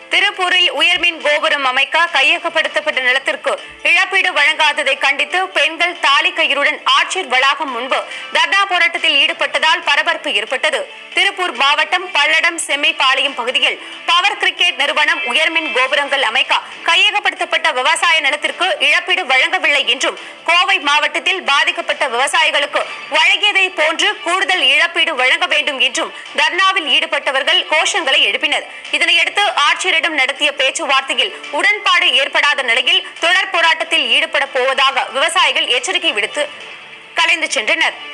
திருப்பூரில் உயர்மின் கோபுரம் அமைக்க கையகப்படுத்தப்பட்ட நிலத்திற்கு இழப்பீடு வழங்காததை கண்டித்து பெண்கள் தாலி கயிறுடன் ஆட்சியர் வளாகம் முன்பு தர்ணா போராட்டத்தில் ஈடுபட்டதால் பரபரப்பு ஏற்பட்டது திருப்பூர் மாவட்டம் பல்லடம் செம்மைப்பாளையம் பகுதியில் பவர் கிரிக்கெட் நிறுவனம் உயர்மின் கோபுரங்கள் அமைக்க கையகப்படுத்தப்பட்ட விவசாய நிலத்திற்கு இழப்பீடு வழங்கவில்லை என்றும் கோவை மாவட்டத்தில் பாதிக்கப்பட்ட விவசாயிகளுக்கு வழங்கியதை போன்று கூடுதல் இழப்பீடு வழங்க வேண்டும் என்றும் தர்ணாவில் ஈடுபட்டவர்கள் கோஷங்களை எழுப்பினர் இதனையடுத்து ஆட்சியரிடம் நடத்திய பேச்சுவார்த்தையில் உடன்பாடு ஏற்படாத நிலையில் தொடர் போராட்டத்தில் ஈடுபட போவதாக விவசாயிகள் எச்சரிக்கை விடுத்து கலைந்து சென்றனர்